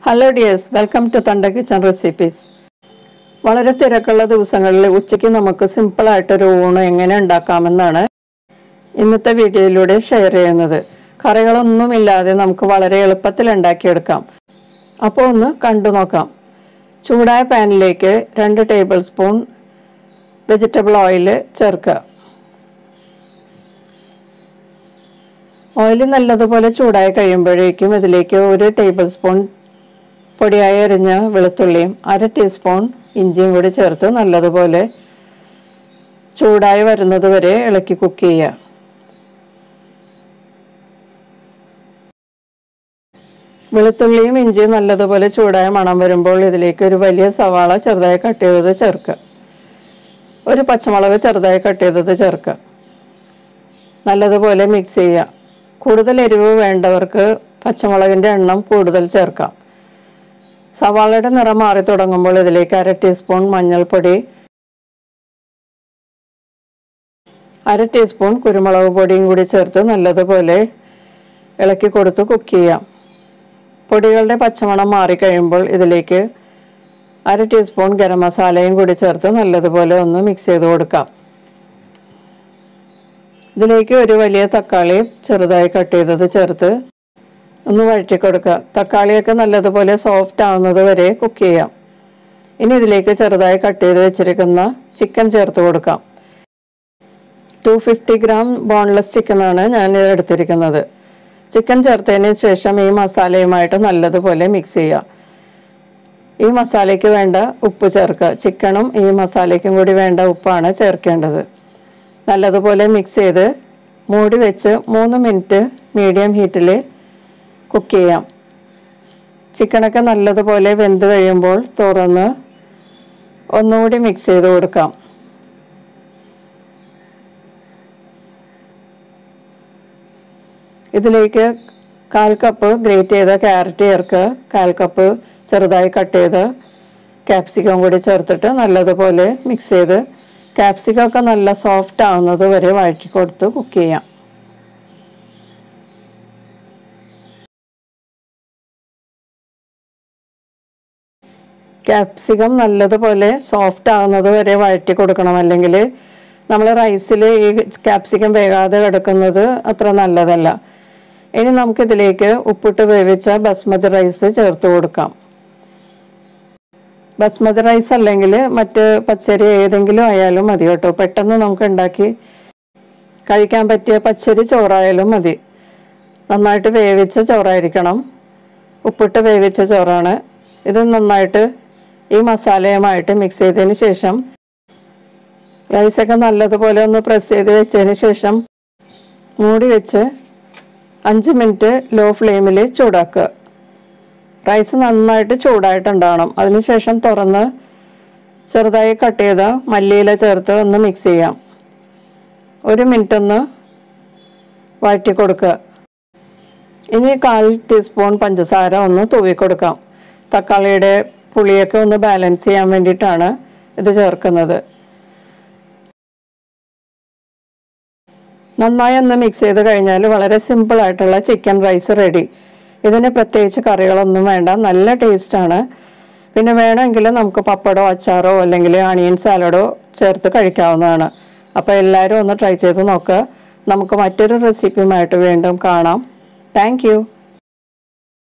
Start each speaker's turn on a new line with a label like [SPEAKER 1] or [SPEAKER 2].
[SPEAKER 1] hello dears welcome to തണ്ട kitchen recipes വളരെ തിരക്കുള്ള ദിവസങ്ങളിൽ ഉച്ചയ്ക്ക് നമുക്ക് സിമ്പിളായിട്ടൊരു ഊണ് എങ്ങനെ ഉണ്ടാക്കാമെന്നാണ് ഇന്നത്തെ വീഡിയോയിലൂടെ ഷെയർ ചെയ്യുന്നത് കറികളൊന്നുമില്ലാതെ നമുക്ക് വളരെ എളുപ്പത്തിൽ ഉണ്ടാക്കിയെടുക്കാം അപ്പോൾ ഒന്ന് കണ്ടു നോക്കാം ചൂടായ പാനിലേക്ക് രണ്ട് ടേബിൾ സ്പൂൺ വെജിറ്റബിൾ ഓയിൽ ചേർക്കുക ഓയിൽ നല്ലതുപോലെ ചൂടായി കഴിയുമ്പോഴേക്കും ഇതിലേക്ക് ഒരു ടേബിൾ സ്പൂൺ പൊടിയായി അരിഞ്ഞ വെളുത്തുള്ളിയും അര ടീസ്പൂൺ ഇഞ്ചിയും കൂടി ചേർത്ത് നല്ലതുപോലെ ചൂടായി വരുന്നത് വരെ ഇളക്കി കുക്ക് ചെയ്യുക വെളുത്തുള്ളിയും ഇഞ്ചിയും നല്ലതുപോലെ ചൂടായ മണം വരുമ്പോൾ ഇതിലേക്ക് ഒരു വലിയ സവാള ചെറുതായി കട്ട് ചെയ്തത് ചേർക്കുക ഒരു പച്ചമുളക് ചെറുതായി കട്ട് ചെയ്തത് ചേർക്കുക നല്ലതുപോലെ മിക്സ് ചെയ്യുക കൂടുതൽ എരിവ് വേണ്ടവർക്ക് പച്ചമുളകിൻ്റെ എണ്ണം കൂടുതൽ ചേർക്കാം സവാളയുടെ നിറം മാറി തുടങ്ങുമ്പോൾ ഇതിലേക്ക് അര ടീസ്പൂൺ മഞ്ഞൾപ്പൊടി അര ടീസ്പൂൺ കുരുമുളക് പൊടിയും കൂടി ചേർത്ത് നല്ലതുപോലെ ഇളക്കി കൊടുത്ത് കുക്ക് ചെയ്യാം പൊടികളുടെ പച്ചമണം മാറിക്കഴിയുമ്പോൾ ഇതിലേക്ക് അര ടീസ്പൂൺ ഗരം മസാലയും കൂടി ചേർത്ത് നല്ലതുപോലെ ഒന്ന് മിക്സ് ചെയ്ത് കൊടുക്കാം ഇതിലേക്ക് ഒരു വലിയ തക്കാളി ചെറുതായി കട്ട് ചെയ്തത് ചേർത്ത് ഒന്ന് വഴറ്റി കൊടുക്കുക തക്കാളിയൊക്കെ നല്ലതുപോലെ സോഫ്റ്റ് ആവുന്നത് വരെ കുക്ക് ചെയ്യാം ഇനി ഇതിലേക്ക് ചെറുതായി കട്ട് ചെയ്ത് വെച്ചിരിക്കുന്ന ചിക്കൻ ചേർത്ത് കൊടുക്കാം ടു ഫിഫ്റ്റി ഗ്രാം ബോൺലെസ് ചിക്കനാണ് ഞാൻ എടുത്തിരിക്കുന്നത് ചിക്കൻ ചേർത്തതിന് ശേഷം ഈ മസാലയുമായിട്ട് നല്ലതുപോലെ മിക്സ് ചെയ്യുക ഈ മസാലയ്ക്ക് വേണ്ട ഉപ്പ് ചേർക്കുക ചിക്കനും ഈ മസാലയ്ക്കും കൂടി വേണ്ട ഉപ്പാണ് ചേർക്കേണ്ടത് നല്ലതുപോലെ മിക്സ് ചെയ്ത് മൂടി വെച്ച് മൂന്ന് മിനിറ്റ് മീഡിയം ഹീറ്റിൽ കുക്ക് ചെയ്യാം ചിക്കനൊക്കെ നല്ലതുപോലെ വെന്ത് കഴിയുമ്പോൾ തുറന്ന് ഒന്നുകൂടി മിക്സ് ചെയ്ത് കൊടുക്കാം ഇതിലേക്ക് കാൽ കപ്പ് ഗ്രേറ്റ് ചെയ്ത ക്യാരറ്റ് ചേർക്കുക കാൽ കപ്പ് ചെറുതായി കട്ട് ചെയ്ത് ക്യാപ്സിക്കം കൂടി ചേർത്തിട്ട് നല്ലതുപോലെ മിക്സ് ചെയ്ത് ക്യാപ്സിക്കം ഒക്കെ നല്ല സോഫ്റ്റ് ആവുന്നത് വരെ വഴറ്റി കൊടുത്ത് കുക്ക് ചെയ്യാം ക്യാപ്സിക്കം നല്ലതുപോലെ സോഫ്റ്റ് ആവുന്നത് വരെ വഴറ്റി കൊടുക്കണം അല്ലെങ്കിൽ നമ്മൾ റൈസിൽ ഈ ക്യാപ്സിക്കം വേകാതെ കിടക്കുന്നത് അത്ര നല്ലതല്ല ഇനി നമുക്കിതിലേക്ക് ഉപ്പിട്ട് വേവിച്ച ബസ്മതി റൈസ് ചേർത്ത് കൊടുക്കാം ബസ്മതി റൈസ് അല്ലെങ്കിൽ മറ്റ് പച്ചരി ഏതെങ്കിലും ആയാലും മതി കേട്ടോ പെട്ടെന്ന് നമുക്ക് ഉണ്ടാക്കി കഴിക്കാൻ പറ്റിയ പച്ചരി ചോറായാലും മതി നന്നായിട്ട് വേവിച്ച ചോറായിരിക്കണം ഉപ്പിട്ട് വേവിച്ച ചോറാണ് ഇത് നന്നായിട്ട് ഈ മസാലയുമായിട്ട് മിക്സ് ചെയ്തതിന് ശേഷം റൈസൊക്കെ നല്ലതുപോലെ ഒന്ന് പ്രസ് ചെയ്ത് വെച്ചതിന് ശേഷം മൂടി വെച്ച് അഞ്ച് മിനിറ്റ് ലോ ഫ്ലെയിമിൽ ചൂടാക്കുക റൈസ് നന്നായിട്ട് ചൂടായിട്ടുണ്ടാവണം അതിനുശേഷം തുറന്ന് ചെറുതായി കട്ട് ചെയ്ത മല്ലിയില ചേർത്ത് ഒന്ന് മിക്സ് ചെയ്യാം ഒരു മിനിറ്റ് ഒന്ന് വഴറ്റി കൊടുക്കുക ഇനി കാൽ ടീസ്പൂൺ പഞ്ചസാര ഒന്ന് തൂവി കൊടുക്കാം തക്കാളിയുടെ പുളിയൊക്കെ ഒന്ന് ബാലൻസ് ചെയ്യാൻ വേണ്ടിയിട്ടാണ് ഇത് ചേർക്കുന്നത് നന്നായി ഒന്ന് മിക്സ് ചെയ്ത് കഴിഞ്ഞാൽ വളരെ സിമ്പിൾ ആയിട്ടുള്ള ചിക്കൻ റൈസ് റെഡി ഇതിന് പ്രത്യേകിച്ച് കറികളൊന്നും വേണ്ട നല്ല ടേസ്റ്റാണ് പിന്നെ വേണമെങ്കിൽ നമുക്ക് പപ്പടോ അച്ചാറോ അല്ലെങ്കിൽ അണിയൻ സാലഡോ ചേർത്ത് കഴിക്കാവുന്നതാണ് അപ്പോൾ എല്ലാവരും ഒന്ന് ട്രൈ ചെയ്ത് നോക്കുക നമുക്ക് മറ്റൊരു റെസിപ്പിയുമായിട്ട് വീണ്ടും കാണാം താങ്ക്